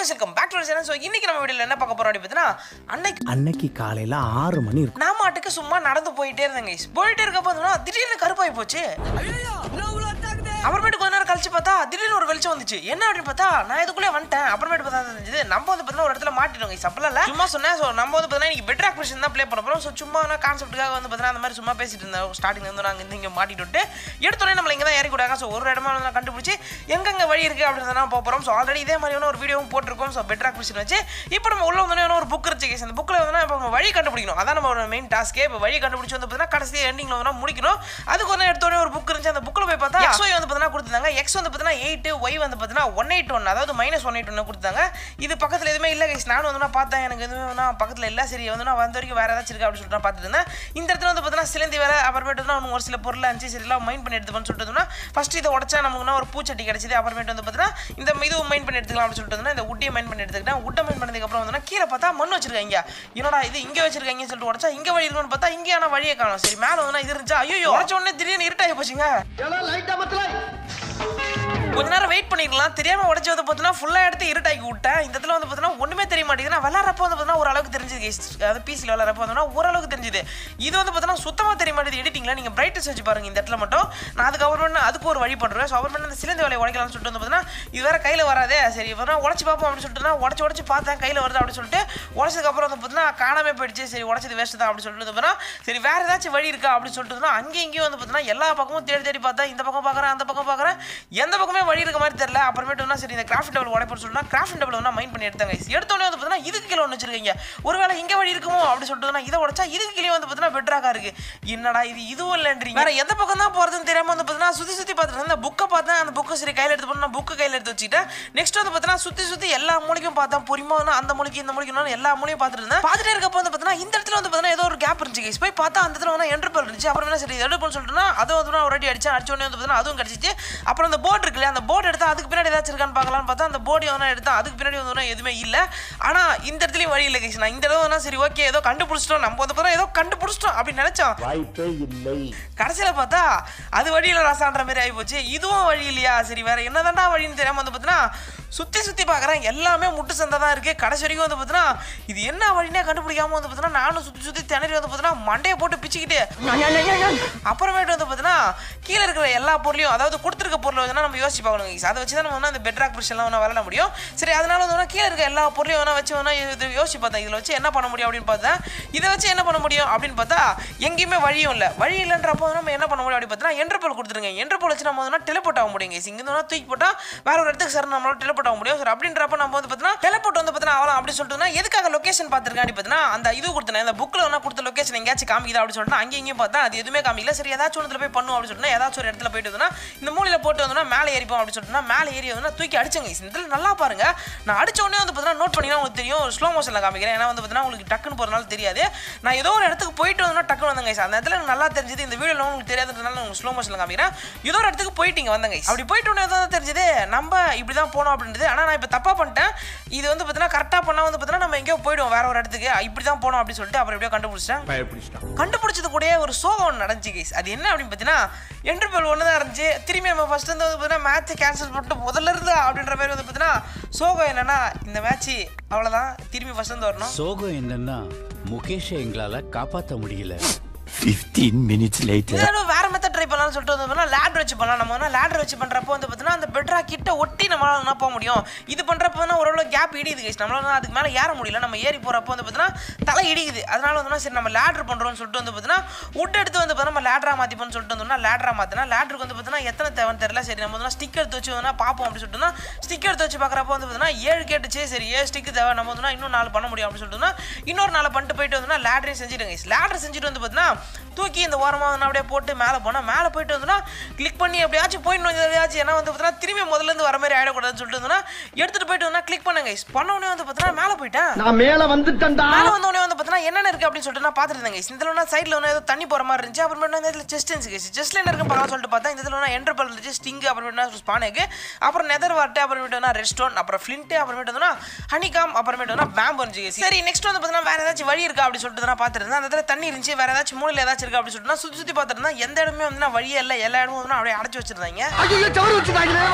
Welcome back to channel so இன்னைக்கு நம்ம வீடியோல என்ன பார்க்க போறோம் அப்படின்னு பார்த்தீங்கன்னா அன்னைக்கு அன்னைக்கு காலையில ஆறு மணி இருக்கும் நான் மாட்டுக்கு சும்மா நடந்து போயிட்டே இருந்தேங்க guys. போயிட்டே இருக்க பார்த்தோம்னா திடீர்னு கருப்பாகி போச்சு அப்புறமேட்டு கொஞ்ச நேரம் கழிச்சு பார்த்தா திடீர்னு ஒரு வெளிச்சம் வந்துச்சு என்ன அப்படின்னு பார்த்தா நான் இதுக்குள்ளே வந்துட்டேன் அப்புறமேட்டு பார்த்தா தான் தெரிஞ்சது நம்ம வந்து பார்த்தீங்கன்னா ஒரு இடத்துல மாட்டிட்டோம் guys. அப்பலாம் இல்லை சும்மா சொன்னேன் ஸோ நம்ம வந்து பார்த்தீங்கன்னா இன்னைக்கு பெட் ஆக்ஷன் தான் ப்ளே பண்ண போகிறோம் ஸோ சும்மா நான் கான்செப்ட்டுக்காக வந்து பார்த்தீங்கன்னா அந்த மாதிரி சும்மா பேசிட்டு இருந்தேன் ஸ்டார்டிங் வந்து நாங்கள் இருந்து இங்கே மாட்டிட்டு விட்டு எடுத்தோடனே நம்மள இங்கே தான் இறக்கி விடாங்க ஸோ ஒரு இடமா வந்து நான் கண்டுபிடிச்சி எங்கெங்க வழி இருக்குது அப்படின்னு தான் போகிறோம் ஸோ ஆல்ரெடி இதே மாதிரியான ஒரு வீடியோவும் போட்டிருக்கோம் ஸோ பெட் ஆக்ஷன் வச்சு இப்போ நம்ம உள்ள வந்தோடனே ஒரு புக் இருந்துச்சு guys. அந்த புக்கில் வந்து இப்போ நம்ம வழி கண்டுபிடிக்கணும் அதான் நம்ம மெயின் டாஸ்க்கே இப்போ வழி கண்டுபிடிச்சி வந்து பார்த்தீங்கன்னா கடைசி எண்டிங்கில் வந்து முடிக்கணும் அதுக்கு வந்து எடுத்தோடனே ஒரு புக் இருந்துச்சு அந்த புக்கில் போய் பார்த்தா எக்ஸ் ஒய் வந்து பார்த்தீங்கன்னா கொடுத்துருந்தாங்க எக்ஸ் வந்து பார்த்தீங்கன்னா எயிட் ஒய் வந்து பார்த்தீங்கன்னா ஒன் எயிட் ஒன் அதாவது மைனஸ் ஒன் எயிட் ஒன்று கொடுத்தாங்க இது பக்கத்தில் எதுவுமே இல்லை கைஸ் நானும் வந்து நான் பார்த்தேன் எனக்கு எதுவுமே வந்து பக்கத்தில் இல்லை சரி வந்து நான் வந்த வரைக்கும் வேறு ஏதாச்சும் இருக்கா அப்படின்னு சொல்லிட்டு நான் பார்த்துட்டு இருந்தேன் இந்த இடத்துல வந்து பார்த்தீங்கன்னா சிலந்தி வேலை அப்புறமேட்டு தான் ஒரு சில பொருள் இருந்துச்சு சரிலாம் மைண்ட் பண்ணி எடுத்துப்போன்னு சொல்லிட்டு இருந்தோம்னா ஃபஸ்ட் இதை உடச்சா நமக்கு ஒரு பூச்சட்டி கிடைச்சிது அப்புறமேட்டு வந்து பார்த்தீங்கன்னா இந்த இது மைண்ட் பண்ணி எடுத்துக்கலாம் அப்படின்னு சொல்லிட்டு இருந்தேன் இந்த உட்டியை மைண்ட் பண்ணி எடுத்துக்கிட்டேன் உட்டை மைண்ட் பண்ணதுக்கு அப்புறம் வந்து கீழே பார்த்தா மண் வச்சிருக்காங்க என்னடா இது இங்கே வச்சிருக்காங்கன்னு சொல்லிட்டு உடச்சா இங்கே வழி இருக்குன்னு பார்த்தா இங்கே ஆனால் வழியை காணும் சரி மேலே வந்து இது இருந்துச்சா ஐயோ உடச்ச உடனே திடீர்னு இருட்டாகி போச்சுங்க கொஞ்ச நேரம் வெயிட் பண்ணிக்கலாம் தெரியாம உடச்சி வந்து பார்த்தீங்கன்னா ஃபுல்லாக எடுத்து இருட்டாக்கி விட்டேன் இந்த இடத்துல வந்து பார்த்தீங்கன்னா ஒன்றுமே தெரிய மாட்டேங்குது நான் விளாட்றப்ப வந்து பார்த்தீங்கன்னா ஓரளவுக்கு தெரிஞ்சது guys. அதாவது பிசியில் விளாட்றப்ப வந்து ஓரளவுக்கு தெரிஞ்சுது இது வந்து பார்த்தீங்கன்னா சுத்தமாக தெரிய மாட்டேது எடிட்டிங்கில் நீங்கள் பிரைட்னஸ் வச்சு பாருங்க இந்த இடத்துல மட்டும் நான் அதுக்கு அப்புறமேட்டு அதுக்கு ஒரு வழி பண்ணுறேன் ஸோ அப்புறமேட்டு அந்த சிலந்தி வேலையை உடைக்கலாம்னு சொல்லிட்டு வந்து பார்த்தீங்கன்னா இது வேற கையில் வராதே சரி இப்போ உடச்சி பார்ப்போம் அப்படின்னு சொல்லிட்டு நான் உடச்சி உடச்சி பார்த்தேன் கையில் வருது அப்படின்னு சொல்லிட்டு உடச்சதுக்கு அப்புறம் வந்து பார்த்தீங்கன்னா காணாமே போயிடுச்சு சரி உடச்சது வேஸ்ட் தான் அப்படின்னு சொல்லிட்டு வந்து பார்த்தீங்கன்னா சரி வேற ஏதாச்சும் வழி இருக்கா அப்படின்னு சொல்லிட்டு வந்து அங்கேயும் இங்கேயும் வந்து பார்த்தீங்கன்னா எல்லா பக்கமும் தேடி தேடி பார்த்தா இந்த பக்கம் பார்க்குறேன் அந்த பக்கம் பார்க்குறேன் எந்த பக்கமே வழி இருக்க மாதிரி தெரியல அப்புறமேட்டு வந்து சரி இந்த கிராஃப்ட் டபுள் உடைப்பு சொல்லிட்டு கிராஃப்ட் டபுள் வந்து மைண்ட் பண்ணி எடுத்தாங்க எடுத்தோடனே வந்து பார்த்தீங்கன்னா இதுக்கு கீழே ஒன்று வச்சிருக்கீங்க ஒருவேளை இங்கே வழி இருக்குமோ அப்படின்னு சொல்லிட்டு வந்து இதை உடைச்சா இதுக்கு கீழே வந்து பார்த்தீங்கன்னா பெட்ராக்கா இருக்கு என்னடா இது இதுவும் இல்லைன்றீங்க வேற எந்த பக்கம் தான் போகிறதுன்னு தெரியாம வந்து பார்த்தீங்கன்னா சுற்றி சுற்றி பார்த்துட்டு அந்த புக்கை பார்த்தேன் அந்த புக்கை சரி கையில் எடுத்து போனா புக்கு கையில் எடுத்து வச்சுக்கிட்டேன் நெக்ஸ்ட் வந்து பார்த்தீங்கன்னா சுற்றி சுற்றி எல்லா மூலிக்கும் பார்த்தேன் பொறிமா வந்து அந்த மூலிக்கு இந்த மூலிக்கு எல்லா மூலியும் பார்த்துட்டு இருந்தேன் பார்த்துட்டே இருக்கப்போ வந்து பார்த்தீங்கன்னா இந்த இடத்துல வந்து பார்த்தீங்கன்னா ஏதோ ஒரு கேப் இருந்துச்சு guys. போய் பார்த்தா அந்த இடத்துல வந்து என்டர்பல் இருந்துச்சு அப்புறம் என்ன சரி எடுப்போம்னு சொல்லிட்டுனா அதை வந்து நான் ஒரு அடி அடிச்சேன் அடிச்ச உடனே வந்து பார்த்தீங்கன்னா அதுவும் கிடச்சிச்சு அப்புறம் அந்த போர்டு இருக்குல்ல அந்த போர்டு எடுத்தா அதுக்கு பின்னாடி ஏதாச்சும் இருக்கான்னு பார்க்கலாம்னு பார்த்தா அந்த போர்டு வந்து எடுத்தா அதுக்கு பின்னாடி வந்து எதுவுமே இல்லை ஆனால் இந்த இடத்துலையும் வழி இல்லை guys. நான் இந்த இடத்துல சரி ஓகே ஏதோ கண்டுபிடிச்சிட்டோம் நம்ம வந்து பார்த்தா ஏதோ கண்டுபிடிச்சிட்டோம் அப்படின்னு நினைச்சோம் வாய்ப்பே இல்லை கடைசியில் பார்த்தா அது வழியில் ரசான்ற மாதிரி ஆகிப்போச்சு இதுவும் வழி இல்லையா சரி வேற என்னதான்டா வழின்னு தெரியாமல் வந்து பார்த்தீங்கன்னா சுற்றி சுற்றி பார்க்குறேன் எல்லாமே முட்டு சந்தை தான் இருக்குது கடைசி வரைக்கும் வந்து பார்த்தீங்கன்னா இது என்ன வழினே கண்டுபிடிக்காம வந்து பார்த்தீங்கன்னா நானும் சுற்றி சுற்றி திணறி வந்து பார்த்தீங்கன்னா மண்டையை போட்டு பிச்சுக்கிட்டு அப்புறமேட்டு வந்து பார்த்தீங்கன்னா கீழே இருக்கிற எல்லா பொருளையும் அதாவது கொடுத்துருக்க பொருளை வந்து நம்ம யோசிச்சு பார்க்கணும் guys. அதை வச்சு தான் நம்ம வந்து அந்த பெட்ராக் பிரிஷன்லாம் வேணா விளாட முடியும் சரி அதனால வந்து வேணா கீழே இருக்க எல்லா பொருளையும் வேணா வச்சு வேணா இது யோசிச்சு பார்த்தேன் இதில் வச்சு என்ன பண்ண முடியும் அப்படின்னு பார்த்தா இதை வச்சு என்ன பண்ண முடியும் அப்படின்னு பார்த்தா எங்கேயுமே வழியும் இல்லை வழி இல்லைன்றப்போ நம்ம என்ன பண்ண முடியும் அப்படின்னு பார்த்தா என்ட்ரபோல் கொடுத்துருங்க என்ட்ரபோல் வச்சு நம்ம வந்து டெலிபோர்ட் ஆக முடியும் guys. இங்க இருந்து தூக்கி போட்டால் வேற ஒரு இடத்துக்கு சார் நம்மளால டெலிபோர்ட் ஆக முடியும் சார் அப்படின்றப்ப நம்ம வந்து பார்த்தீங்கன்னா டெலிபோர்ட் வந்து பார்த்தீங்கன்னா ஆகலாம் அப்படின்னு சொல்லிட்டுனா எதுக்காக லொகேஷன் பார்த்துருக்கேன் அப்படி பார்த்தீங்கன்னா அந்த இது கொடுத்தேன் இந்த புக்கில் வேணா கொடுத்த லொகேஷன் எங்கேயாச்சும் காமிக்குதா அப்படின்னு சொல்லிட்டு அங்கேயும் இங்கேயும் பார்த்தா அது எதுவுமே காமிக்கல சரி ஏதாச்சும் ஒன்று போய் பண்ணும் அப்படின்னு சொல்லிட்டு ஏதாச்சும் ஒரு இடத்துல போயிட்டு வந்தோம்னா இந்த மூலையில் போட்டு வந்தோம்னா மேலே ஏறிப்போம் அப்படின்னு சொல்லிட்டு மேலே ஏறி வந்து தூக்கி அடிச்சங்க இந்த இடத்துல நல்லா பாருங்க நான் அடிச்ச உடனே வந்து பார்த்தீங்கன்னா நோட் பண்ணினா உங்களுக்கு தெரியும் ஒரு ஸ்லோ மோஷனில் காமிக்கிறேன் ஏன்னா வந்து பார்த்தீங்கன்னா உங்களுக்கு டக்குன்னு போகிறனால தெரியாது நான் ஏதோ ஒரு இடத்துக்கு போயிட்டு வந்தோம்னா டக்குன்னு வந்தங்க guys. அந்த இடத்துல எனக்கு நல்லா தெரிஞ்சது இந்த வீடியோவில் உங்களுக்கு தெரியாதுன்றனால உங்களுக்கு ஸ்லோ மோஷனில் காமிக்கிறேன் ஏதோ ஒரு இடத்துக்கு போயிட்டீங்க வந்தங்க guys. அப்படி போயிட்டு உடனே தான் தெரிஞ்சது நம்ம இப்படி தான் போனோம் அப்படின்றது ஆனால் நான் இப்போ தப்பாக பண்ணிட்டேன் இது வந்து பார்த்தீங்கன்னா கரெக்டாக பண்ணால் வந்து பார்த்தீங்கன்னா நம்ம எங்கேயோ போயிடுவோம் வேற ஒரு இடத்துக்கு இப்படி தான் போனோம் அப்படின்னு சொல்லிட்டு அப்புறம் எப்படியோ கண்டுபிடிச்சிட்டேன் பயப்பிடிச்சிட்டான் கண்டுபிடிச்சது கூடயே ஒரு சோகம் ஒன்று நடந்துச்சு கைஸ் அது என்ன அப்படின்னு பார்த்தீங்கன்னா என்ட்ரபல் ஒன்று தான் இருந்துச்சு திரும்பி நம்ம ஃபர்ஸ்ட் வந்து வந்து பார்த்தீங்கன்னா மேட்ச்சை கேன்சல் பண்ணிட்டு முதல்ல இருந்தா அப்படின்ற மாதிரி வந்து பார்த்தீங்கன்னா சோகம் என்னன்னா இந்த மேட்ச்சு அவ்வளோதான் திரும்பி ஃபர்ஸ்ட் வந்து வரணும் சோகம் என்னன்னா முகேஷை எங்களால காப்பாத்த முடியல 15 minutes later. இதோட வேற மெத்தட் ட்ரை பண்ணலாம்னு சொல்லிட்டு வந்து பார்த்தீங்கன்னா லேடர் வச்சு பண்ணலாம் நம்ம வந்து லேடர் வச்சு பண்ணுறப்போ வந்து பார்த்தீங்கன்னா அந்த பெட்ரா கிட்ட ஒட்டி நம்மளால என்ன போக முடியும் இது பண்ணுறப்ப வந்து ஓரளவு கேப் இடியுது கைஸ் நம்மளால வந்து அதுக்கு மேலே ஏற முடியல நம்ம ஏறி போகிறப்போ வந்து பார்த்தீங்கன்னா தலை இடிக்குது அதனால வந்து சரி நம்ம லேடர் பண்ணுறோம்னு சொல்லிட்டு வந்து பார்த்தீங்கன்னா உட் எடுத்து வந்து பார்த்தீங்கன்னா நம்ம லேடரா மாற்றிப்போம்னு சொல்லிட்டு வந்தோம்னா லேடரா மாற்றினா லேடருக்கு வந்து பார்த்தீங்கன்னா எத்தனை தேவைன்னு தெரியல சரி நம்ம வந்து ஸ்டிக்கர் எடுத்து வச்சு வந்து பார்ப்போம் அப்படின்னு சொல்லிட்டுனா ஸ்டிக்கர் எடுத்து வச்சு பார்க்குறப்போ வந்து பார்த்தீங்கன்னா ஏழு கேட்டுச்சு சரி ஏழு ஸ்டிக்கு தேவை நம்ம வந்து இன்னும் நாலு பண்ண முடியும் அப்படின்னு சொல்லிட்டுனா இன்னொரு நாலு பண்ணிட்டு போயிட்டு வந்தோம்னா லேடரையும் செஞ்சுடுங்க லேடர் செஞ்சுட்டு வந்து பார்த்தீங்கன்னா தூக்கி இந்த ஓரமாக வந்து அப்படியே போட்டு மேலே போனால் மேலே போயிட்டு வந்தோம்னா கிளிக் பண்ணி எப்படியாச்சும் போயிடணும் எதையாச்சும் ஏன்னா வந்து பார்த்தீங்கன்னா திரும்பி முதல்ல இருந்து வர மாதிரி ஆயிடக்கூடாதுன்னு சொல்லிட்டு வந்தோம்னா எடுத்துட்டு போயிட்டு வந்தா கிளிக் பண்ணுங்க guys. பண்ண உடனே வந்து பார்த்தீங்கன்னா மேலே போயிட்டேன் நான் மேல வந்துட்டேன்டா மேலே வந்த உடனே வந்து பார்த்தீங்கன்னா என்னென்ன இருக்கு அப்படின்னு சொல்லிட்டு நான் பார்த்துட்டு இருந்தேன் guys. இந்த இதில் சைடில் ஒன்று ஏதோ தண்ணி போகிற மாதிரி இருந்துச்சு அப்புறமேட்டு வந்து இதில் செஸ்ட் இருந்துச்சு செஸ்ட்ல என்ன இருக்கு பார்க்கலாம் சொல்லிட்டு பார்த்தா இந்த இதில் என்டர்பல் இருந்துச்சு ஸ்டிங் அப்புறமேட்டு ஸ்பானேக்கு அப்புறம் நெதர் வார்ட்டு அப்புறமேட்டு வந்து ரெஸ்டோன் அப்புறம் ஃப்ளின்ட்டு அப்புறமேட்டு வந்து ஹனிகாம் அப்புறமேட்டு வந்து பேம்பு இருந்துச்சு guys. சரி நெக்ஸ்ட் வந்து பார்த்தீங்கன்னா வேற ஏதாச்சும் வழி இருக்கா அப்படின்னு சொல்லிட்டு நான் பார்த்துட்டு இருந்தேன் அந்த இடத்துல தண்ணி இருந்துச்சு வேற ஏதாச்சும் மூலையில் ஏதாச்சும் இருக்கா அப்படின்னு சொல்லிட்டு நான் சுற்றி சுற்றி பார்த்துட்டு இருந்தேன் எந்த இடமே வந்து நான் வழியே இல்லை எல்லா இடமும் வந்து அப்படியே அடைச்சி வச்சிருந்தாங்க ஐயோ சவறு வச்சுட்டாங்களே வழி எந்த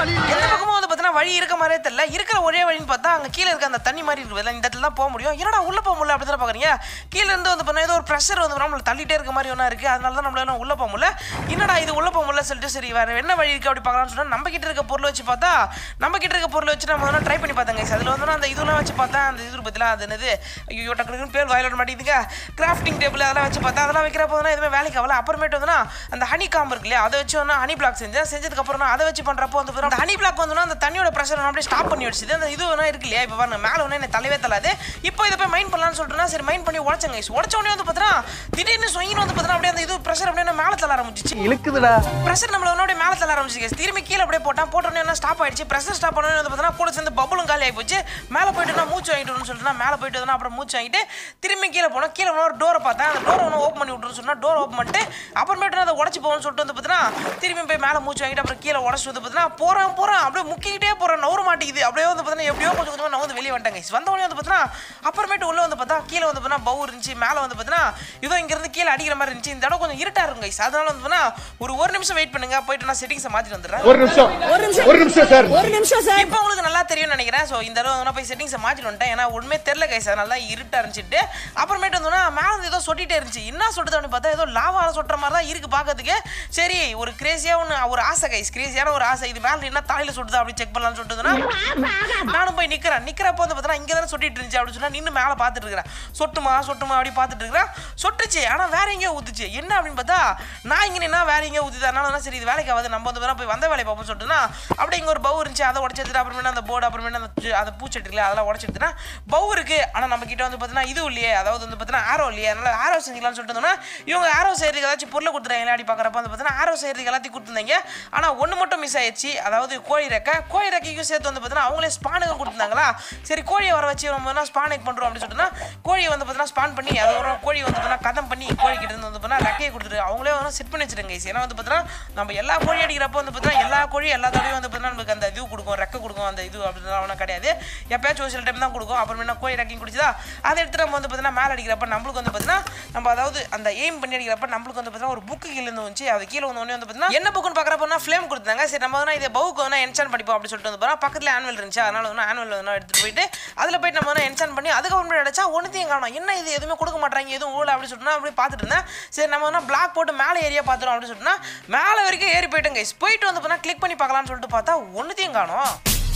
பக்கமும் வந்து பார்த்தீங்கன்னா வழி இருக்க மாதிரியே தெரியல இருக்கிற ஒரே வழின்னு பார்த்தா அங்கே கீழே இருக்க அந்த தண்ணி மாதிரி இருக்குது இந்த இடத்துல தான் போக முடியும் என்னடா உள்ள போக முடியல அப்படி தான் பார்க்குறீங்க கீழே இருந்து வந்து பார்த்தா ஏதோ ஒரு ப்ரெஷர் வந்து நம்மளை தள்ளிட்டே இருக்க மாதிரி ஒன்றா இருக்குது அதனால தான் நம்மளால உள்ள போக முடியல என்னடா இது உள்ள போக முடியல சொல்லிட்டு சரி வேற என்ன வழி இருக்கு அப்படி பார்க்கலாம்னு சொன்னா நம்ம கிட்ட இருக்க பொருள் வச்சு பார்த்தா நம்ம கிட்ட இருக்க பொருள் வச்சு நம்ம வந்து ட்ரை பண்ணி பார்த்தாங்க அதில் வந்து அந்த இதெல்லாம் வச்சு பார்த்தா அந்த இது பத்திலாம் அது என்னது ஐயோ டக்குனு பேர் வாயில வர மாட்டேங்குதுங்க கிராஃப்டிங் டேபிள் அதெல்லாம் வச்சு பார்த்தா அதெல்லாம் வைக்கிறப்போ வந்து எதுவுமே வேலைக்கு ஆகல அப்புறமேட்டு வந்து அந்த ஹனி காம்பு இருக்கு இல்லையா அதை வச்சு வந்து ஹனி பிளாக் செஞ்சேன் செஞ்சதுக்கு அப்புறம் நான் அதை வச்சு பண்றப்போ வந்து பார்த்தா அந்த ஹனி பிளாக் வந்து அந்த தண்ணியோட ப்ரெஷர் அப்படியே ஸ்டாப் பண்ணி வச்சுது அந்த இது வேணா இருக்கு இல்லையா இப்போ பாருங்க மேலே ஒன்று எனக்கு தலைவே தள்ளாது இப்போ இதை போய் மைண்ட் பண்ணலாம்னு சொல்லிட்டுனா சரி மைண்ட் பண்ணி உடச்சங்க உடச்ச உடனே வந்து பார்த்தா திடீர்னு சொயின்னு வந்து பார்த்தா அப்படியே அந்த இது ப்ரெஷர் அப்படியே மேலே தள்ள ஆரம்பிச்சிச்சு இழுக்குதுடா ப்ரெஷர் நம்மள ஒன்னோட மேலே தள்ள ஆரம்பிச்சு திரும்பி கீழே அப்படியே போட்டான் போட்டோன்னே என்ன ஸ்டாப் ஆயிடுச்சு ப்ரெஷர் ஸ்டாப் பண்ணோன்னு வந்து பார்த்தீங்கன்னா கூட சேர்ந்து பபுளும் காலி ஆகி போச்சு மேலே போயிட்டு நான் மூச்சு வாங்கிட்டு சொல்லிட்டு மேலே போயிட்டு வந்தா அப்புறம் மூச்சு வாங்கிட்டு திரும்பி கீழே போனோம் கீழே போனால் ஒரு டோரை பார்த்தேன் அந்த டோரை ஒன்று ஓப்பன் பண்ணி விட்டுருன்னு சொன்னா டோர் ஓப்பன் பண்ணிட்டு அப்புறமேட்டு அதை உடச்சி போகணும்னு சொல்லிட்டு வந்து பார்த்தீங்கன்னா திரும்பி போய் மேலே மூச்சு வாங்கிட்டு அப்புறம் கீழே உடச்சி வந்து பார்த்தீங்கன்னா போகிறேன் போகிறேன் அப்படியே முக்கிக்கிட்டே போகிறேன் நவர மாட்டேங்குது அப்படியே வந்து பார்த்தீங்கன்னா எப்படியோ கொஞ்சம் கொஞ்சமாக நான் வந்து வெளியே வந்துட்டேங்க வந்த உடனே வந்து பார்த்தீங்கன்னா அப்புறமேட்டு உள்ள வந்து பார்த்தா கீழே வந்து பார்த்தீங்கன்னா பவு இருந்துச்சு மேலே வந்து பார்த்தீங்கன்னா இதோ இங்கேருந்து கீழே அடிக்கிற மாதிரி இருந்துச்சு இந்த இடம் கொஞ்சம் இருட்டா இருக்கும் guys அதனால வந்து பார்த்தீங்கன்னா ஒரு ஒரு நிமிஷம் வெயிட் பண்ணுங்க போயிட்டு நான் செட்டிங்ஸை மாற்றிட்டு வந்துடுறேன் ஒரு நிமிஷம் ஒரு நிமிஷம் சார் ஒரு நிமிஷம் சார் இப்போ உங்களுக்கு நல்லா தெரியும்னு நினைக்கிறேன் ஸோ இந்த தடவை வந்து போய் செட்டிங்ஸை மாற்றிட்டு வந்துட்டேன் ஏன்னா உண்மையே தெரில கைஸ் அதனால தான் இருட்டா இருந்துச்சுட்டு அப்புறமேட்டு வந்தோன்னா மேலே வந்து ஏதோ சொட்டிட்டே இருந்துச்சு என்ன சொட்டுது அப்படின்னு பார்த்தா ஏதோ லாவால சொட்டுற மாதிரி தான் இருக்கு பார்க்கறதுக்கு சரி ஒரு கிரேசியாக ஒன்று ஒரு ஆசை கைஸ் கிரேசியான ஒரு ஆசை இது மேலே என்ன தலையில் சுட்டுதா அப்படி செக் பண்ணலாம்னு சொல்லிட்டுதுன்னா நானும் போய் நிற்கிறேன் நிற்கிறப்போ வந்து பார்த்தா இங்கே தானே சொட்டிட்டு இருந்துச்சு அப்படின்னு சொன்னா நின்று மேலே பார்த்துட்டு இருக்கிறேன் சொட்டுமா சொட்டுமா அப்படி பார்த்துட்டு இருக்கிறேன் சொட்டுச்சு ஆனால் வேற எங்கேயோ ஊத்துச்சு என்ன அப்படின்னு பார்த்தா நான் இங்கே நின்னா வேற எங்கேயோ ஊத்துது அதனால தான் சரி இது வேலைக்கு ஆகாது நம்ம வந்து வேணா போய் வந்த வேலையை பார்ப்போம் சொல்லிட்டுனா அப்படியே இங்கே ஒரு பவு இருந்துச்சு அதை உடச்சி எடுத்துட்டு அப்புறமேட்டு அந்த போர்டு அப்புறமேட்டு அந்த சு- அந்த பூச்செடியில் அதெல்லாம் உடச்சி எடுத்துனா பவு இருக்கு ஆனால் நம்ம கிட்ட வந்து பார்த்தீங்கன்னா இது இல்லையே அதாவது வந்து பார்த்தீங்கன்னா ஆரோ இல்லையே அதனால ஆரோ செஞ்சுக்கலாம்னு சொல்லிட்டு இருந்தோம்னா இவங்க ஆரோ செய்யறதுக்கு ஏதாச்சும் பொருளை கொடுத்துறாங்க விளையாடி பார்க்குறப்ப வந்து பார்த்தீங்கன்னா ஆரோ செய்யறதுக்கு எல்லாத்தையும் கொடுத்துருந்தாங்க ஆனால் ஒன்று மட்டும் மிஸ் ஆயிடுச்சு அதாவது கோழி ரெக்கை கோழி ரெக்கைக்கும் சேர்த்து வந்து பார்த்தீங்கன்னா அவங்களே ஸ்பானுக்கு கொடுத்துருந்தாங்களா சரி கோழியை வர வச்சு நம்ம என்ன ஸ்பானுக்கு பண்ணுறோம் அப்படின்னு சொல்லிட்டுனா கோழியை வந்து பார்த்தீங்கன்னா ஸ்பான் பண்ணி அது ஒரு கோழி வந்து பார்த்தீங்கன்னா கதம் பண்ணி கோழி கிட்ட இருந்து வந்து பார்த்தீங்கன்னா ரெக்கையை கொடுத்துட்டு அவங்களே வந்து செட் பண்ணி வச்சிருங்க guys. ஏன்னா வந்து பார்த்தீங்கன்னா நம்ம எல்லா கோழி அடிக்கிறப்போ வந்து பார்த்தீங்கன்னா எல்லா கோழியும் எல்லா தடவையும் வந்து பார்த்தீங்கன்னா நமக்கு அந்த இது கொடுக்கும் ரெக்கை கொடுக்கும் அந்த இது அப்படிலாம் ஒன்றும் கிடையாது எப்பயாச்சும் ஒரு சில டைம் தான் கொடுக்கும் அப்புறமேட்டா கோழி ரெக்கையும் குடிச்சதா அதை எடுத்து நம்ம வந்து பார்த்தீங்கன்னா மேலே அடிக்கிறப்ப நம்மளுக்கு வந்து பார்த்தீங்கன்னா நம்ம அதாவது அந்த எய்ம் பண்ணி அடிக்கிறப்ப நம்மளுக்கு வந்து பார்த்தீங்கன்னா ஒரு புக்கு கீழே இருந்து வந்துச்சு அது கீழே வந்து ஒன்று வந்து பார்த்தீங்கன்னா என்ன புக்குன்னு பார்க்குறப்ப ஃப்ளேம் கொடுத்தாங்க சரி நம்ம வந்து இதை பவுக்கு வந்து என்சான் படிப்போம் அப்படின்னு சொல்லிட்டு வந்து பார்த்தா பக்கத்தில் ஆனுவல் இருந்துச்சு அதனால வந்து ஆனுவல் வந்து எடுத்துட்டு போயிட்டு அதில் போயிட்டு நம்ம வந்து என்சான் பண்ணி அதுக்கப்புறம் அடிச்சா ஒன்றுத்தையும் காணும் என்ன இது எதுவுமே கொடுக்க மாட்டாங்க எதுவும் ஊழல் அப்படின்னு சொல்லிட்டு நான் அப்படியே பார்த்துட்டு இருந்தேன் சரி நம்ம வந்து பிளாக் போட்டு மேலே ஏரியா பார்த்துரும் அப்படின்னு சொல்லிட்டுனா மேலே வரைக்கும் ஏறி போயிட்டேன் கைஸ் போயிட்டு வந்து பார்த்தா கிளிக் பண்ணி பார்க்கலாம்னு சொல்லிட்டு பார்த்தா ஒன்றுத்தையும் காணும்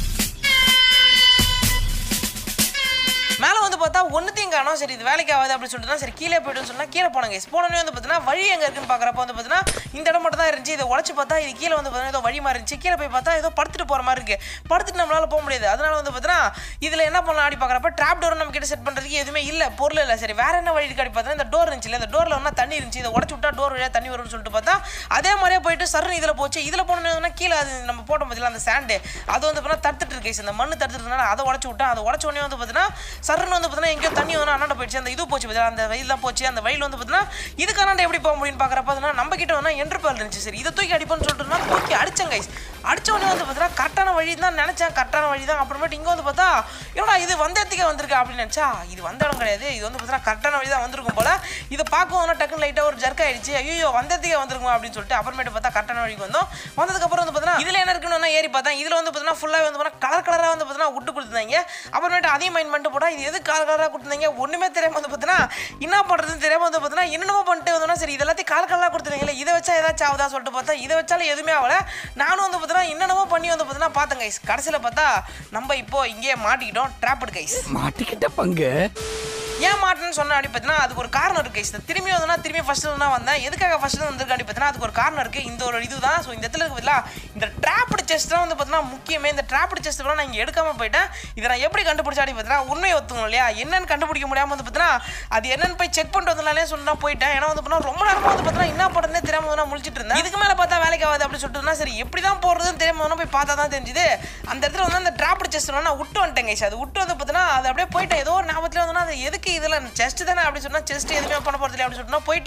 மேலே வந்து பார்த்தா ஒன்றுத்தையும் காணும் சரி இது வேலைக்கு ஆகாது அப்படின்னு சொல்லிட்டு தான் சரி கீழே போய்ட்டுன்னு சொன்னால் கீழே போனாங்க போனோடனே வந்து பார்த்தீங்கன்னா வழி எங்கே இருக்குன்னு பார்க்குறப்ப வந்து பார்த்தீங்கன்னா இந்த இடம் மட்டும் தான் இருந்துச்சு இதை உடச்சு பார்த்தா இது கீழே வந்து பார்த்தீங்கன்னா ஏதோ வழி மாதிரி இருந்துச்சு கீழே போய் பார்த்தா ஏதோ படுத்துட்டு போகிற மாதிரி இருக்கு படுத்துட்டு நம்மளால போக முடியாது அதனால வந்து பார்த்தீங்கன்னா இதில் என்ன பண்ணலாம் அப்படி பார்க்குறப்ப ட்ராப் டோர் நம்ம கிட்ட செட் பண்ணுறதுக்கு எதுவுமே இல்லை பொருள் இல்லை சரி வேற என்ன வழி இருக்கு அப்படி பார்த்தா இந்த டோர் இருந்துச்சு இந்த டோரில் ஒன்றா தண்ணி இருந்துச்சு இதை உடச்சு விட்டா டோர் வழியாக தண்ணி வரும்னு சொல்லிட்டு பார்த்தா அதே மாதிரியே போயிட்டு சர்னு இதில் போச்சு இதில் போனோம்னா கீழே அது நம்ம போட்டோம் பார்த்தீங்களா அந்த சாண்டு அது வந்து பார்த்தீங்கன்னா தடுத்துட்டு இருக்கு இந்த மண்ணு தடுத்துட்டு அதை உடச்சு விட்டா அதை உடச்ச உடனே வந்து பார்த்தீங்கன்னா சர்னு வந்து பார்த்தீங்கன்னா எங்கேயோ தண்ணி வந்து அண்ணாண்ட போயிடுச்சு அந்த இது போச்சு பார்த்தீங்களா அந்த வெயிலாம் போச்சு அந்த வெயில் வந்து பார்த்தீங்கன்னா இதுக்கு அண்ணாண்ட எப்படி போக முடியும்னு பார்க்குறப்ப அதனால நம்ம கிட்ட வந்து என்ட்ருபால் இருந்துச்சு சரி இதை தூக்கி அடிப்போம்னு சொல்லிட்டு நான் தூக்கி அடிச்சேன் கைஸ் அடிச்ச உடனே வந்து பார்த்தீங்கன்னா கரெக்டான வழி தான் நினச்சேன் கரெக்டான வழி தான் அப்புறமேட்டு இங்கே வந்து பார்த்தா என்னடா இது வந்த இடத்துக்கே வந்திருக்கா அப்படின்னு நினச்சா இது வந்த இடம் கிடையாது இது வந்து பார்த்தீங்கன்னா கரெக்டான வழி தான் வந்திருக்கும் போல இதை பார்க்கவும் டக்குன்னு லைட்டாக ஒரு ஜர்க் ஆயிடுச்சு ஐயோ வந்த இடத்துக்கே வந்திருக்கும் அப்படின்னு சொல்லிட்டு அப்புறமேட்டு பார்த்தா கரெக்டான வழிக்கு வந்தோம் வந்ததுக்கப்புறம் வந்து பார்த்தீங்கன்னா இதில் என்ன இருக்குன்னு ஏறி பார்த்தேன் இதில் வந்து பார்த்தீங்கன்னா ஃபுல்லாக வந்து பார்த்தீங்கன்னா கலர் கலராக வந்து பார்த்தீங்கன்னா விட்டு கொடுத்துருந்தாங்க அப்புறமேட்டு அதையும் மைண்ட் பண்ணிட்டு போட்டா இது எது கலர் கலராக கொடுத்துருந்தாங்க ஒன்றுமே தெரியாம வந்து பார்த்தீங்கன்னா என்ன பண்ணுறதுன்னு தெரியாம வந்து பார்த்தீங்கன்னா என்னென்னமோ பண்ணிட்டு வந்தோம்னா சரி இது எல்லாத்தையும் கலர் கலராக கொடுத்துருங்களே இதை வச்சா ஏதாச்சும் ஆகுதா சொல்லிட்டு பார்த்தா இதை வச்சாலும் எதுவுமே ஆகல நானும் வந்து பார்த்தீங்கன்னா என்னென்னமோ பண்ணி வந்து பார்த்தீங்கன்னா பார்த்தேன் கைஸ் கடைசியில் பார்த்தா நம்ம இப்போ இங்கேயே மாட்டிக்கிட்டோம் ட்ராப்டு கைஸ் மாட்டிக்கிட்ட பங்கு ஏன் மாட்டேன்னு சொன்னேன் அப்படி பார்த்தீங்கன்னா அதுக்கு ஒரு காரணம் இருக்கு guys. நான் திரும்பி வந்து திரும்பி ஃபர்ஸ்ட் தான் வந்தேன் எதுக்காக ஃபர்ஸ்ட் வந்திருக்கேன் அப்படி பார்த்தீங்கன்னா அதுக்கு ஒரு காரணம் இருக்கு இந்த ஒரு இதுதான் ஸோ இந்த இடத்துல இருக்குதுல இந்த ட்ராப்டு செஸ்ட் தான் வந்து பார்த்தீங்கன்னா முக்கியமே இந்த ட்ராப்டு செஸ்ட் நான் இங்கே எடுக்காம போயிட்டேன் இதை நான் எப்படி கண்டுபிடிச்சா அப்படி பார்த்தீங்கன்னா உண்மையை ஒத்துக்கணும் இல்லையா என்னன்னு கண்டுபிடிக்க முடியாம வந்து பார்த்தீங்கன்னா அது என்னன்னு போய் செக் பண்ணிட்டு வந்தனாலே சொல்லி நான் போயிட்டேன் ஏன்னா வந்து பார்த்தீங்கன்னா ரொம்ப நேரமா வந்து பார்த்தீங்கன்னா என்ன பண்ணுறதே தெரியாம வந்து நான் முழிச்சிட்டு இருந்தேன் இதுக்கு மேலே பார்த்தா வேலைக்கு ஆகாது அப்படி சொல்லிட்டு இருந்தா, சரி எப்படி தான் போடுறதுன்னு தெரியாம வந்து போய் பார்த்தா தான் தெரிஞ்சுது அந்த இடத்துல வந்து அந்த ட்ராப்டு செஸ்ட் நான் விட்டு வந்துட்டேன் guys. அது விட்டு வந்து பார்த்தீங்கன்னா அது அப்படியே போயிட்டேன் ஏதோ ஒரு ஞாபகத்தில் வந்து அது எதுக்கு இதில் செஸ்ட் தானே அப்படி சொன்னா செஸ்ட் எதுவுமே பண்ண போகிறது இல்லை அப்படி சொல்லிட்டு நான் போயிட்டேன்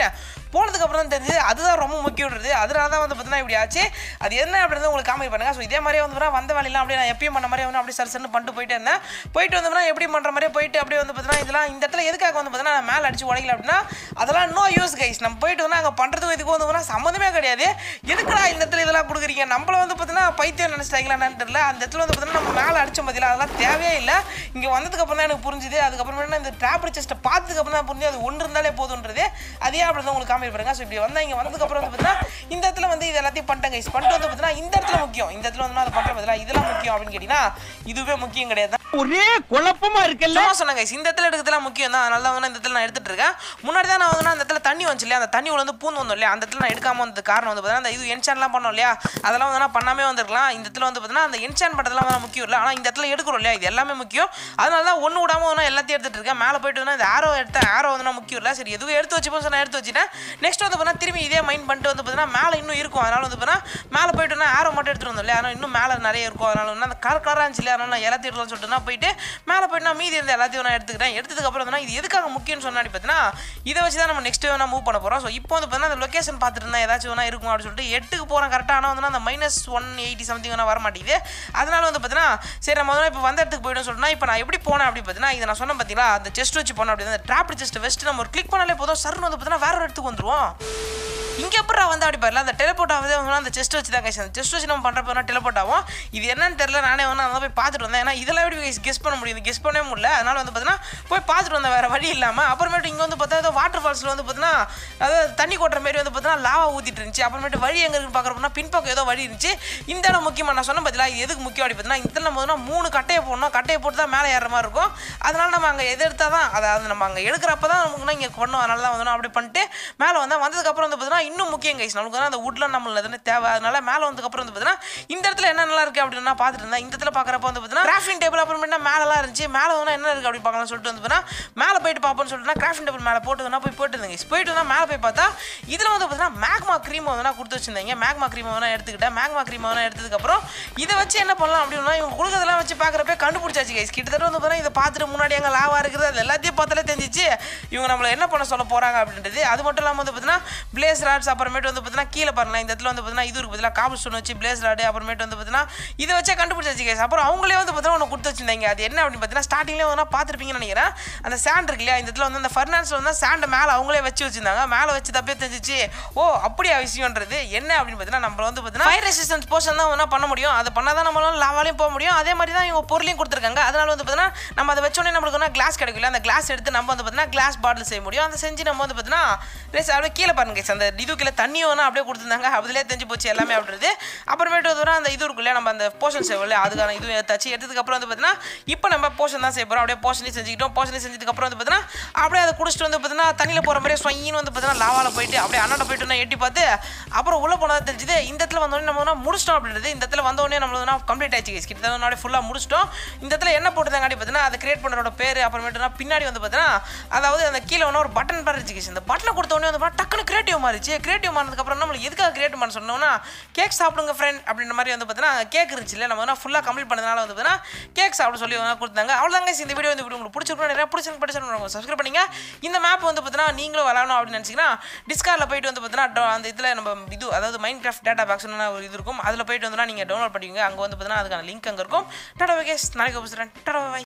போனதுக்கு அப்புறம் தான் தெரிஞ்சு அதுதான் ரொம்ப முக்கியன்றது அதனால தான் வந்து பார்த்தீங்கன்னா இப்படி ஆச்சு அது என்ன அப்படின்றத உங்களுக்கு காமெடி பண்ணுங்க ஸோ இதே மாதிரியே வந்து பார்த்தீங்கன்னா வந்த வேலையெல்லாம் அப்படியே நான் எப்பயும் பண்ண மாதிரி வந்து அப்படியே சரி சரி பண்ணிட்டு போயிட்டே இருந்தேன் போயிட்டு வந்தோம்னா எப்படி பண்ணுற மாதிரியே போயிட்டு அப்படியே வந்து பார்த்தீங்கன்னா இதெல்லாம் இந்த இடத்துல எதுக்காக வந்து பார்த்தீங்கன்னா நான் மேலே அடிச்சு உடைக்கல அப்படின்னா அதெல்லாம் நோ யூஸ் கைஸ் நம்ம போயிட்டு வந்து அங்கே பண்ணுறதுக்கு இதுக்கு வந்து பார்த்தீங்கன்னா சம்மந்தமே கிடையாது எதுக்குடா இந்த இடத்துல இதெல்லாம் கொடுக்குறீங்க நம்மள வந்து பார்த்தீங்கன்னா பைத்தியம் நினச்சிட்டாங்களா என்னன்னு தெரியல அந்த இடத்துல வந்து பார்த்தீங்கன்னா நம்ம மேலே அடிச்ச பதில அதெல்லாம் தேவையே இல்லை இங்கே வந்ததுக்கு அப்புறம் தான் எனக்கு புரிஞ்சுது அதுக்கப்புறமேட்டு இந்த ட்ராப் செஸ்ட்டை பார்த்ததுக்கு அப்புறம் தான் புரிஞ்சு அது ஒன்று இருந்தாலே போதுன்றது அதே அப்படி தான் உங்களுக்கு காமெடி பாருங்க ஸோ இப்படி வந்தால் இங்கே வந்ததுக்கப்புறம் வந்து பார்த்தீங்கன்னா இந்த இடத்துல வந்து இது எல்லாத்தையும் பண்ணிட்டேன் கைஸ் பண்ணிட்டு வந்து பார்த்தீங்கன்னா இந்த இடத்துல முக்கியம் இந்த இடத்துல வந்து அதை பண்ணுற பதிலாக இதெல்லாம் முக்கியம் அப்படின்னு கேட்டிங்கன்னா இதுவே முக்கியம் கிடையாது ஒரே குழப்பமா இருக்குல்ல சும்மா சொன்னேன் guys. இந்த இடத்துல எடுக்கிறதுலாம் முக்கியம் தான் அதனால தான் வந்து இந்த இடத்துல நான் எடுத்துட்டு இருக்கேன் முன்னாடி தான் நான் வந்து அந்த இடத்துல தண்ணி வந்துச்சு இல்லையா அந்த தண்ணி உள்ள வந்து பூந்து வந்தோம் இல்லையா அந்த இடத்துல நான் எடுக்காம வந்தது காரணம் வந்து பார்த்தீங்கன்னா அந்த இது என்சான்லாம் பண்ணோம் இல்லையா அதெல்லாம் வந்து நான் பண்ணாமே வந்திருக்கலாம் இந்த இடத்துல வந்து பார்த்தீங்கன்னா அந்த என்சான் பண்ணுறதுலாம் வந்து முக்கியம் இல்லை ஆனால் இந்த இடத்துல எடுக்கிறோம் இல்லையா இது எல்லாமே முக்கியம் அதனால தான் ஒன்று விடாம வந்து நான் எல்லாத்தையும் எடுத்துட்டு இருக்கேன் மேலே போயிட்டு வந்து இந்த ஆரோ எடுத்தேன் ஆரோ வந்து நான் முக்கியம் இல்லை சரி எதுவும் எடுத்து வச்சுப்போம் சொன்னா எடுத்து வச்சுட்டேன் நெக்ஸ்ட் வந்து பார்த்தீங்கன்னா திரும்பி இதே மைண்ட் பண்ணிட்டு வந்து பார்த்தீங்கன்னா மேலே இன்னும் இருக்கும் அதனால வந்து பார்த்தீங்கன்னா மேலே போயிட்டு நான் ஆரோ மட்டும் எடுத்துட்டு வந்தோம் இல்லையா ஆனால் இன்னும் மேலே நிறைய இருக்கும் அதனால வந்து அந்த கலர் கலராக இருந்துச்சு இல்லையா அதனால நான் எல்லாத்தையும் எடுத்துலாம் சொல்லிட்டு நான் போயிட்டு மேலே போயிட்டு நான் மீதி இருந்த எல்லாத்தையும் நான் எடுத்துக்கிறேன் எடுத்ததுக்கு அப்புறம் வந்து இது எதுக்காக முக்கியம்னு சொன்னாடி பார்த்தீங்கன்னா இதை வச்சு தான் நம்ம நெக்ஸ்ட் வேணா மூவ் பண்ண போகிறோம் ஸோ இப்போ வந்து பார்த்தீங்கன்னா அந்த லொக்கேஷன் பார்த்துட்டு இருந்தால் ஏதாச்சும் வேணா இருக்கும் அப்படின்னு சொல்லிட்டு எட்டுக்கு போகிறேன் கரெக்டாக ஆனால் வந்து அந்த மைனஸ் ஒன் எயிட்டி சம்திங் வேணா வர மாட்டேங்குது அதனால வந்து பார்த்தீங்கன்னா சரி நம்ம வந்து இப்போ வந்த இடத்துக்கு போய்டும் சொல்லிட்டு இப்போ நான் எப்படி போனேன் அப்படி பார்த்தீங்கன்னா இதை நான் சொன்னேன் பார்த்தீங்களா அந்த செஸ்ட் வச்சு போனேன் அப்படி அந்த ட்ராப் செஸ்ட் வெஸ்ட் நம்ம ஒரு கிளிக் பண்ணாலே போதும் சர்னு வந்து பார்த்தீங்கன்னா வேற ஒரு இடத்துக்கு வந்துருவோம் இங்கே எப்படா வந்து அப்படி பாருல அந்த டெலிபோர்ட் ஆகுது அவங்க அந்த செஸ்ட் வச்சு தான் கைஸ் அந்த செஸ்ட் வச்சு நம்ம பண்ணுறப்ப டெலிபோர்ட் ஆகும் இது என்னன்னு தெரியல நானே வந்து அங்கே போய் பார்த்துட்டு வந்தேன் ஏன்னா இதெல்லாம் எப்படி கைஸ் கெஸ் பண்ண முடியுது கெஸ் பண்ணவே முடியல அதனால வந்து பார்த்தீங்கன்னா போய் பார்த்துட்டு வந்தேன் வேறு வழி இல்லாமல் அப்புறமேட்டு இங்கே வந்து பார்த்தா ஏதோ வாட்டர் ஃபால்ஸில் வந்து பார்த்தீங்கன்னா அதாவது தண்ணி கொட்டுற மாதிரி வந்து பார்த்தீங்கன்னா லாவா ஊற்றிட்டு இருந்துச்சு அப்புறமேட்டு வழி எங்கே இருக்குன்னு பார்க்குறப்பனா பின்பக்கம் ஏதோ வழி இருந்துச்சு இந்த இடம் முக்கியமாக நான் சொன்ன பார்த்தீங்களா இது எதுக்கு முக்கியம் அப்படி பார்த்தீங்கன்னா இந்த நம்ம வந்து மூணு கட்டையை போடணும் கட்டையை போட்டு தான் மேலே ஏறுற மாதிரி இருக்கும் அதனால நம்ம அங்கே எது எடுத்தால் தான் அதாவது நம்ம அங்கே எடுக்கிறப்ப தான் நமக்கு இங்கே பண்ணணும் அதனால தான் வந்து நான் அப்படி பண்ணிட்டு மேலே வந்தால் வந்ததுக்கப்புறம் வந்து பார்த்தீங்கன்னா இன்னும் முக்கியம் கைஸ் நமக்கு வந்து அந்த உட்ல நம்மள எதுன்னு தேவை அதனால மேலே வந்ததுக்கப்புறம் வந்து பார்த்தீங்கன்னா இந்த இடத்துல என்ன நல்லா இருக்குது அப்படின்னு நான் பார்த்துட்டு இருந்தேன் இந்த இடத்துல பார்க்குறப்ப வந்து பார்த்தீங்கன்னா கிராஃப்டிங் டேபிள் அப்புறமேட்டா மேலெலாம் இருந்துச்சு மேலே வந்து என்ன இருக்குது அப்படி பார்க்கலாம்னு சொல்லிட்டு வந்து பார்த்தீங்கன்னா மேலே போயிட்டு பார்ப்போம்னு சொல்லிட்டு கிராஃப்டிங் டேபிள் மேலே போட்டு வேணா போய் போயிட்டு இருந்தேங்க போயிட்டு வந்தால் மேலே போய் பார்த்தா இதில் வந்து பார்த்தீங்கன்னா மேக்மா க்ரீம் வந்து நான் கொடுத்து வச்சிருந்தீங்க மேக்மா க்ரீம் வேணா எடுத்துக்கிட்டேன் மேக்மா க்ரீம் வேணா எடுத்ததுக்கப்புறம் இதை வச்சு என்ன பண்ணலாம் அப்படின்னா இவங்க கொடுக்கறதெல்லாம் வச்சு பார்க்குறப்ப கண்டுபிடிச்சாச்சு கைஸ் கிட்டத்தட்ட வந்து பார்த்தீங்கன்னா இதை பார்த்துட்டு முன்னாடி எங்கே லாவா இருக்குது அது எல்லாத்தையும் பார்த்தாலே தெரிஞ்சிச்சு இவங்க நம்மளை என்ன பண்ண சொல்ல போகிறாங்க அப்படின்றது அது மட்டும் இல்லாமல் வந்து பார்த்தீங்கன்னா பிளேஸ் ராட்ஸ் அப்புறமேட்டு வந்து பார்த்தீங்கன்னா கீழே பாருங்களேன் இந்த இடத்துல வந்து பார்த்தீங்கன்னா இது இருக்கு பார்த்தீங்கன்னா காபல் ஸ்டோன் வச்சு பிளேஸ் ராடு அப்புறமேட்டு வந்து பார்த்தீங்கன்னா இதை வச்சே கண்டுபிடிச்சாச்சு கைஸ் அப்புறம் அவங்களே வந்து பார்த்தீங்கன்னா ஒன்று கொடுத்து வச்சிருந்தாங்க அது என்ன அப்படின்னு பார்த்தீங்கன்னா ஸ்டார்டிங்லேயே வந்து பார்த்துருப்பீங்கன்னு நினைக்கிறேன் அந்த சாண்ட் இருக்கு இல்லையா இந்த இடத்துல வந்து அந்த ஃபர்னான்ஸில் வந்து சாண்டை மேலே அவங்களே வச்சு வச்சிருந்தாங்க மேலே வச்சு தப்பே தெரிஞ்சிச்சு ஓ அப்படியா விஷயம்ன்றது என்ன அப்படின்னு பார்த்தீங்கன்னா நம்ம வந்து பார்த்தீங்கன்னா ஃபயர் ரெசிஸ்டன்ஸ் போர்ஷன் தான் வேணா பண்ண முடியும் அதை பண்ணால் தான் நம்மளால லாவாலையும் போக முடியும் அதே மாதிரி தான் இவங்க பொருளையும் கொடுத்துருக்காங்க அதனால வந்து பார்த்தீங்கன்னா நம்ம அதை வச்சோடனே நம்மளுக்கு வந்து கிளாஸ் கிடைக்கல அந்த கிளாஸ் எடுத்து நம்ம வந்து பார்த்தீங்கன்னா கிளாஸ் பாட்டில் செய்ய முடியும் அதை செஞ்சு நம்ம வந்து பார்த்தீங்கன்னா ரேஸ் அப்படியே கீழே பாருங்க guys. அந்த இது கீழே தண்ணியும் வேணா அப்படியே கொடுத்துருந்தாங்க அதுலேயே தெரிஞ்சு போச்சு எல்லாமே அப்படின்றது அப்புறமேட்டு வந்து அந்த இது இருக்கு இல்லையா நம்ம அந்த போர்ஷன் செய்வோம் அதுக்கான இது எடுத்தாச்சு எடுத்ததுக்கு அப்புறம் வந்து பார்த்தீங்கன்னா இப்போ நம்ம போர்ஷன் தான் செய்ய போகிறோம் அப்படியே போர்ஷனையும் செஞ்சுக்கிட்டோம் போர்ஷனையும் செஞ்சதுக்கு அப்புறம் வந்து பார்த்தீங்கன்னா அப்படியே அதை குடிச்சிட்டு வந்து பார்த்தீங்கன்னா தண்ணியில் போகிற மாதிரியே சொயின்னு வந்து பார்த்தீங்கன்னா லாவால போயிட்டு அப்படியே அண்ணாட போயிட்டு நான் எட்டி பார்த்து அப்புறம் உள்ளே போனதா தெரிஞ்சுது இந்த இடத்துல வந்தோடனே நம்ம வந்து முடிச்சிட்டோம் அப்படின்றது இந்த இடத்துல வந்தோடனே நம்ம வந்து கம்ப்ளீட் ஆயிடுச்சு guys. கிட்டத்தட்ட முன்னாடி ஃபுல்லாக முடிச்சிட்டோம் இந்த இடத்துல என்ன போட்டுருந்தாங்க பார்த்தீங்கன்னா அதை கிரியேட் பண்ணுறோட பேர் அப்புறமேட்டுனா பின்னாடி வந்து பார்த்தீங்கன்னா அதாவது அந்த கீழே ஒன்று ஒரு பட்டன் பாரு இருந்துச்சு guys. இந்த பட்டனை கொடுத்த உடனே வந்து பார்த்தா டக்குனு கிரியேட்டிவ் மாறிச்சு கிரியேட்டிவ் மாறினதுக்கப்புறம் நம்மளுக்கு எதுக்காக கிரியேட் பண்ண சொன்னோம்னா கேக் சாப்பிடுங்க ஃப்ரெண்ட் அப்படின்ற மாதிரி வந்து பார்த்தீங்கன்னா கேக் இருந்துச்சு இல்லை நம்ம வந்து ஃபுல்லாக கம்ப்ளீட் பண்ணதுனால வந்து பார்த்தீங்கன்னா கேக் சாப்பிட சொல்லி வந்து கொடுத்தாங்க அவ்வளோதாங்க guys. இந்த வீடியோ வந்து இப்படி உங்களுக்கு பிடிச்சிருக்கணும் நிறைய பிடிச்சிருக்கு படிச்சிருக்கணும் சப்ஸ்கிரைப் பண்ணீங்க இந்த மேப் வந்து பார்த்தீங்கன்னா நீங்களும் விளாடணும் அப்படின்னு நினச்சிங்கன்னா டிஸ்கார்டில் போயிட்டு வந்து பார்த்தீங்கன்னா அந்த இதில் நம்ம இது அதாவது மைண்ட் கிராஃப்ட் டேட்டா பாக்ஸ்னு ஒரு இது இருக்கும் அதில் போயிட்டு வந்து நீங்கள் டவுன்லோட் பண்ணிக்கோங்க அங்கே வந்து பார்த்தீங்கன்னா அதுக்கான லிங்க் அங்கே இருக்கும் டாடா கேஸ் நாளைக்கு பேசுகிறேன் டாடா பாய்